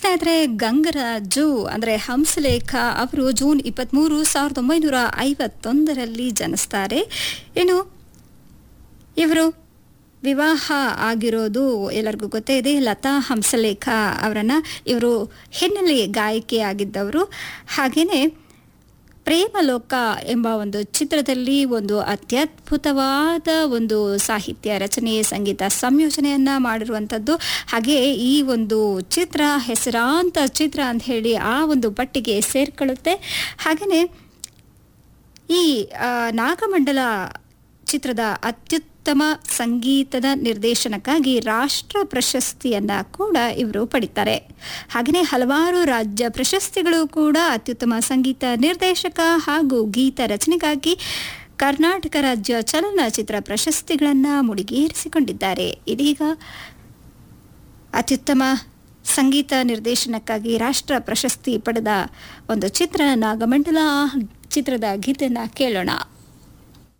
ಸ್ನೇಹಿತರೆ ಗಂಗರಾಜು ಅಂದರೆ ಹಂಸಲೇಖ ಅವರು ಜೂನ್ ಇಪ್ಪತ್ತ್ಮೂರು ಸಾವಿರದ ಒಂಬೈನೂರ ಐವತ್ತೊಂದರಲ್ಲಿ ಜನಿಸ್ತಾರೆ ಇನ್ನು ಇವರು ವಿವಾಹ ಆಗಿರೋದು ಎಲ್ಲರಿಗೂ ಗೊತ್ತೇ ಇದೆ ಲತಾ ಹಂಸಲೇಖ ಅವರನ್ನು ಇವರು ಹಿನ್ನೆಲೆ ಗಾಯಕಿಯಾಗಿದ್ದವರು ಹಾಗೆಯೇ ಪ್ರೇಮಲೋಕ ಎಂಬ ಒಂದು ಚಿತ್ರದಲ್ಲಿ ಒಂದು ಅತ್ಯದ್ಭುತವಾದ ಒಂದು ಸಾಹಿತ್ಯ ರಚನೆ ಸಂಗೀತ ಸಂಯೋಜನೆಯನ್ನ ಮಾಡಿರುವಂಥದ್ದು ಹಾಗೆ ಈ ಒಂದು ಚಿತ್ರ ಹೆಸರಾಂತ ಚಿತ್ರ ಅಂತ ಹೇಳಿ ಆ ಒಂದು ಪಟ್ಟಿಗೆ ಸೇರ್ಕೊಳ್ಳುತ್ತೆ ಹಾಗೆಯೇ ಈ ಆ, ನಾಗಮಂಡಲ ಚಿತ್ರದ ಅತ್ಯುತ್ತಮ ಸಂಗೀತದ ನಿರ್ದೇಶನಕ್ಕಾಗಿ ರಾಷ್ಟ್ರ ಪ್ರಶಸ್ತಿಯನ್ನ ಕೂಡ ಇವರು ಪಡಿತಾರೆ ಹಾಗೆಯೇ ಹಲವಾರು ರಾಜ್ಯ ಪ್ರಶಸ್ತಿಗಳು ಕೂಡ ಅತ್ಯುತ್ತಮ ಸಂಗೀತ ನಿರ್ದೇಶಕ ಹಾಗೂ ಗೀತ ರಚನೆಗಾಗಿ ಕರ್ನಾಟಕ ರಾಜ್ಯ ಚಲನಚಿತ್ರ ಪ್ರಶಸ್ತಿಗಳನ್ನು ಮುಡಿಗೇರಿಸಿಕೊಂಡಿದ್ದಾರೆ ಇದೀಗ ಅತ್ಯುತ್ತಮ ಸಂಗೀತ ನಿರ್ದೇಶನಕ್ಕಾಗಿ ರಾಷ್ಟ್ರ ಪ್ರಶಸ್ತಿ ಪಡೆದ ಒಂದು ಚಿತ್ರ ನಾಗಮಂಡಲ ಚಿತ್ರದ ಗೀತೆಯನ್ನು ಕೇಳೋಣ